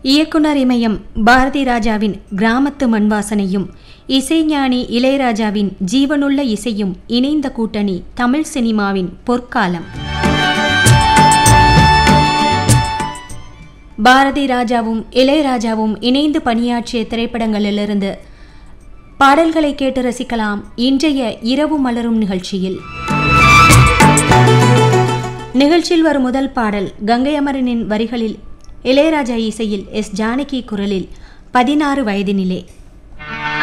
இயக்குனர் இமயம் பாரதி ராஜாவின் கிராமத்து மண்வாசனையும் இசைஞானி இளையராஜாவின் ஜீவனுள்ள இசையும் இணைந்த கூட்டணி தமிழ் சினிமாவின் பொற்காலம் பாரதி ராஜாவும் இளையராஜாவும் இணைந்து பணியாற்றிய திரைப்படங்களிலிருந்து பாடல்களை கேட்டு ரசிக்கலாம் இன்றைய இரவு மலரும் நிகழ்ச்சியில் நிகழ்ச்சியில் வரும் முதல் பாடல் கங்கை அமரனின் வரிகளில் இளையராஜா இசையில் எஸ் ஜானகி குரலில் பதினாறு வயதினிலே